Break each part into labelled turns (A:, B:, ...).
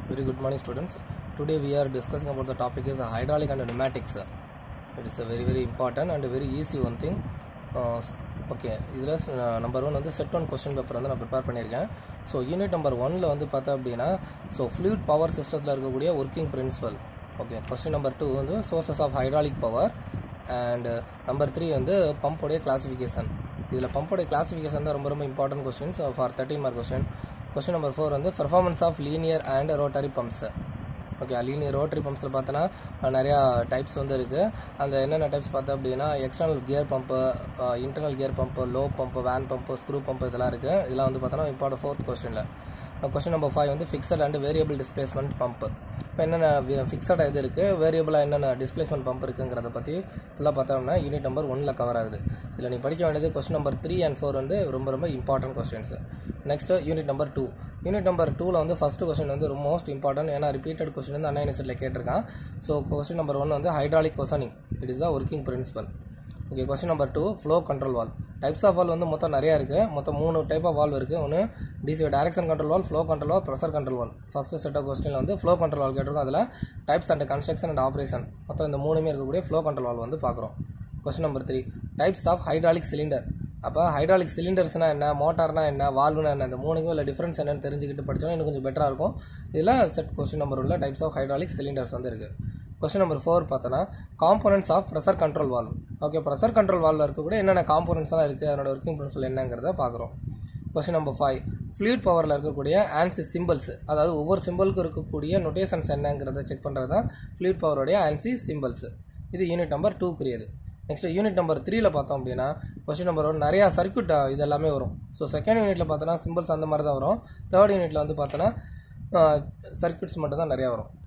A: Very good morning, students. Today we are discussing about the topic is hydraulic and pneumatics. It is a very very important and very easy one thing. Uh, okay இதில் number one வந்து set one question paper வந்து நான் prepare பண்ணியிருக்கேன் so unit number ஒனில் வந்து பார்த்தா அப்படின்னா so fluid power சிஸ்டத்தில் இருக்கக்கூடிய working principle okay question number two வந்து sources of hydraulic power and number three வந்து பம்போடைய கிளாசிஃபிகேஷன் இதில் பம்போடைய கிளாசிஃபிகேஷன் தான் ரொம்ப ரொம்ப important questions for thirteen mark question question number four வந்து performance of linear and rotary pumps okay linear rotary பம்ப்ஸில் பார்த்தோன்னா நிறையா டைப்ஸ் வந்து இருக்குது அந்த என்னென்ன டைப்ஸ் பார்த்தா அப்படின்னா external gear pump internal gear pump lobe pump vane pump screw pump இதெல்லாம் இருக்குது இதெல்லாம் வந்து பார்த்தோன்னா இம்பார்ட்டன் ஃபோர்த் கொஸ்டினில் கொஸ்டின் நம்பர் ஃபைவ் வந்து fixed and variable displacement pump இப்போ என்னென்ன ஃபிக்ஸடாக இது இருக்குது வேரியபிளாக என்னென்ன டிஸ்பிளேஸ்மெண்ட் பம்ப் இருக்குங்கிறத பற்றி ஃபுல்லாக பார்த்தோம்னா யூனிட் நம்பர் ஒனில் கவர் ஆகுது இதில் நீ படிக்க வேண்டியது question number three and four வந்து ரொம்ப ரொம்ப important questions next unit number two unit number டூவில் வந்து ஃபஸ்ட்டு கொஸ்டின் வந்து ரொம்ப மோஸ்ட் இம்பார்ட்டன்ட் ஏன்னா ரிப்பீட்டட் கொஸ்டின் வந்து அண்ணா யூனிவர்சிட்டியில் கேட்டிருக்கான் ஸோ கொஸ்டின் நம்பர் ஒன் வந்து hydraulic cushioning it is the working principle okay question number two flow control valve types of valve வந்து மொத்தம் நிறையா இருக்குது மொத்தம் மூணு டைப் ஆஃப் வால் இருக்குது ஒன்று DC direction control valve flow control valve pressure control valve first set of கொஸ்டினில் வந்து ஃப்ளோ கண்ட்ரோல் வால் கேட்டிருக்கோம் அதில் types and construction and operation மொத்தம் இந்த மூணுமே இருக்கக்கூடிய ஃப்ளோ கண்ட்ரோல் வால் வந்து பார்க்குறோம் question number three types of hydraulic cylinder அப்போ ஹைட்ராலிக் சிலிண்டர்ஸ்னால் என்ன மோட்டார்னா என்ன வால்வுனா என்ன இந்த மூணுக்கும் இல்லை டிஃப்ரென்ஸ் என்னன்னு தெரிஞ்சுக்கிட்டு படித்தோன்னா இன்னும் கொஞ்சம் பெட்டராக இருக்கும் இதில் செட் கொஸ்டின் நம்பர் உள்ள டைப்ஸ் ஆஃப் ஹைட்ராலிக் சிலிண்டர்ஸ் வந்து இருக்குது கொஸ்டின் நம்பர் ஃபோர் பார்த்தோன்னா components of pressure control valve okay pressure control வால்வில் இருக்கக்கூடிய என்னென்ன காம்போனன்ட்ஸ்லாம் இருக்குது அதனோட ஒர்க்கிங் பிரின்சிபல் என்னங்கிறத பார்க்குறோம் கொஸ்டின் நம்பர் ஃபைவ் ஃப்ளூயிட் பவரில் இருக்கக்கூடிய ஆன்சி சிம்பிள்ஸ் அதாவது ஒவ்வொரு சிம்பிளுக்கும் இருக்கக்கூடிய நொட்டேஷன்ஸ் என்னங்கிறத செக் பண்ணுறது தான் ஃப்ளூயிட் பவருடைய ஆன்சி சிம்பிள்ஸ் இது யூனிட் நம்பர் டூக்குரியது நெக்ஸ்ட் யூனிட் நம்பர் த்ரீல பார்த்தோம் அப்படின்னா கொஸ்டின் நம்பர் ஒன் நிறையா சர்க்கியூட் இது எல்லாமே வரும் ஸோ செகண்ட் யூனிட்டில் பார்த்தோன்னா சிம்பிள்ஸ் அந்த மாதிரி தான் வரும் தேர்ட் யூனிட்டில் வந்து பார்த்தோன்னா சர்க்கியூட்ஸ் மட்டும் தான் நிறையா வரும்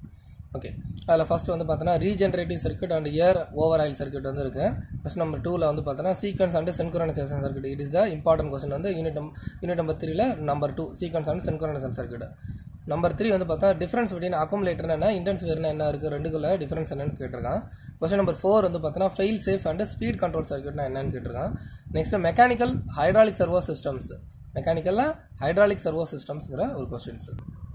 A: ஓகே அதில் ஃபஸ்ட்டு வந்து பார்த்தோன்னா regenerative circuit and air over oil circuit வந்து இருக்குது கொஸ்டின் நம்பர் டூவில் வந்து பார்த்தோன்னா sequence and synchronization circuit it is the important question வந்து யூனிட் யூனிட் நம்பர் த்ரீல number two sequence and synchronization circuit number three வந்து பார்த்தா டிஃப்ரென்ஸ் பிட்வீன் அக்குமுலேட்டர் என்ன இன்டென்சிவேர்னு என்ன இருக்குது ரெண்டுக்குள்ள டிஃப்ரென்ஸ் என்னன்னு கேட்டிருக்கான் கொஸ்டின் நம்பர் ஃபோர் வந்து பார்த்தோன்னா fail safe and speed control சர்க்கியூட்னா என்னன்னு கேட்டிருக்கான் next mechanical hydraulic servo systems மெக்கானிக்கலில் ஹைட்ராலிக் சர்வோ சிஸ்டம்ஸ்ங்கிற ஒரு கொஸ்டின்ஸ்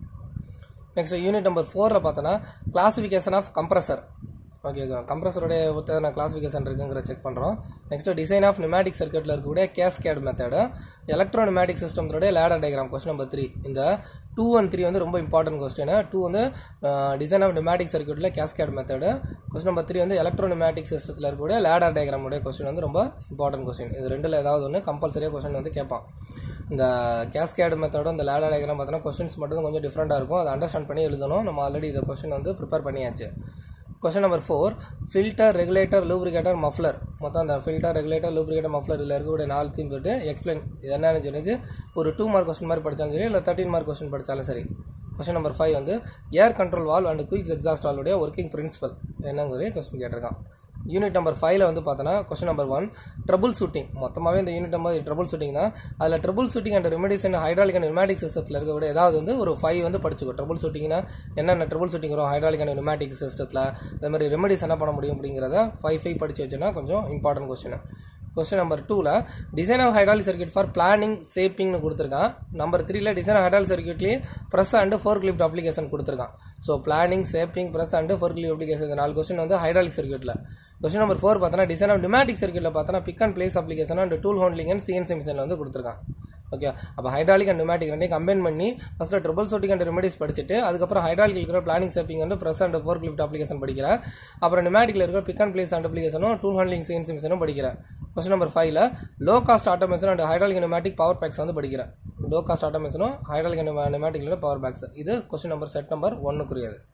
A: நெக்ஸ்ட் யூனிட் நம்பர் ஃபோரில் பார்த்தோன்னா கிளாசிஃபிகேஷன் ஆஃப் கம்ப்ரஸர் ஓகே கம்ப்ரஸருடைய ஒருத்தன கிளாசிஃபிகேஷன் இருக்குங்கிற செக் பண்ணுறோம் நெக்ஸ்ட் டிசைன் ஆஃப் நிமேட்டிக் சர்க்கியூட்டில் இருக்கக்கூடிய கேஸ்கேட் மெத்தடு எலக்ட்ரோ நிமேட்டிக் சிஸ்டம்ஸோடைய ladder diagram question number three இந்த டூ அண்ட் த்ரீ வந்து ரொம்ப இம்பார்ட்டன்ட் கொஸ்டின் டூ வந்து டிசைன் ஆஃப் நிமேட்டிக் சர்க்கியூட்டில் cascade method question number three வந்து எலக்ட்ரோ நிமேட்டிக் சிஸ்டத்தில் இருக்கக்கூடிய லேடர் டயக்ராமுடைய கொஸ்டின் வந்து ரொம்ப இம்பார்ட்டன்ட் கொஸ்டின் இது ரெண்டில் ஏதாவது ஒன்று கம்பல்சரியாக கொஸ்டின் வந்து கேட்பான் இந்த கேஸ்கேட் மெத்தடும் இந்த லேடர் டயக்ராம் பார்த்தோன்னா கொஸ்டின்ஸ் மட்டும் கொஞ்சம் டிஃப்ரெண்ட்டாக இருக்கும் அதை அண்டர்ஸ்டாண்ட் பண்ணி எழுதணும் நம்ம ஆல்ரெடி இந்த கொஸ்டின் வந்து ப்ரிப்பேர் பண்ணியாச்சு question number four filter regulator lubricator muffler மொத்தம் அந்த ஃபில்டர் ரெகுலேட்டர் லூப்ரிகேட்டர் மஃப்லர் இதில் இருக்கக்கூடிய நாலு தீம் போட்டு எக்ஸ்பிளைன் இது என்னன்னு சொல்லி ஒரு டூ மார்க் கொஸ்டின் மாதிரி படித்தாலும் சரி இல்லை தேர்ட்டின் மார்க் கொஸ்டின் படித்தாலும் சரி கொஸ்டின் நம்பர் ஃபைவ் வந்து air control valve and quick exhaust வாலுடைய ஒர்க்கிங் பிரின்சிபல் என்னங்கிறதே கொஸ்டின் கேட்டிருக்கான் யூனிட் நம்பர் ஃபைவ்ல வந்து பார்த்தோன்னா question number one troubleshooting மொத்தமாகவே இந்த யூனிட் நம்பர் ட்ரபுள் ஷூட்டிங் தான் அதில் troubleshooting and remedies and hydraulic and pneumatic சிஸ்டத்தில் இருக்கக்கூடிய ஏதாவது வந்து ஒரு ஃபைவ் வந்து படிச்சுக்கோ ட்ரபுள் ஷூட்டிங்னா என்னென்ன ட்ரபுள் ஷூட்டிங் வரும் ஹைட்ராலிக் அண்ட் நியூமேட்டிக் சிஸ்டத்தில் இந்த மாதிரி ரெமெடிஸ் என்ன பண்ண முடியும் அப்படிங்கிறத ஃபைவ் ஃபைவ் படிச்சு வச்சுன்னா கொஞ்சம் இம்பார்ட்டன்ட் கொஸ்டின் கொஸ்டின் நம்பர் டூவில் design of hydraulic circuit for planing சேப்பிங்னு கொடுத்துருக்கான் நம்பர் த்ரீல டிசைன் ஆஃப் ஹைட்ராலிக் சர்க்கியூட்லேயே press and forklift application கொடுத்துருக்கான் so planing shaping press and forklift application இந்த நாலு கொஸ்டின் வந்து ஹைட்ராலிக் சர்க்கியூட்டில் கொஸ்டின் நம்பர் ஃபோர் பார்த்தோன்னா டிசைன் ஆஃப் நிமேட்டிக் சர்க்கியூட்டில் பார்த்தோன்னா pick and place application and tool handling and CNC மிஷனில் வந்து கொடுத்துருக்கான் ஓகே அப்போ ஹைட்ராலிக் அண்ட் நியூமேட்டிக் ரெண்டையும் கம்பைன் பண்ணி first troubleshooting and remedies படிச்சுட்டு அதுக்கப்புறம் ஹைட்ராலிக் இருக்கிற பிளானிங் சேப்பிங் வந்து press and forklift application படிக்கிறேன் அப்புறம் நியூமேட்டிக்கில் இருக்கிற பிக் அண்ட் பிளேஸ் அண்ட் அப்ளிகேஷனும் டூல் ஹேண்ட்லிங் சிஎன்சி மிஷனும் படிக்கிறேன் கொஸ்டின் நம்பர் ஃபைவ்ல low cost automation and hydraulic pneumatic power packs வந்து படிக்கிறேன் லோ காஸ்ட் ஆட்டோமேஷனும் ஹைட்ராலிக் நியூமேட்டிக்ல பவர் பேக்ஸ் இது கொஸ்டின் நம்பர் செட் நம்பர் ஒன்னுக்குரியது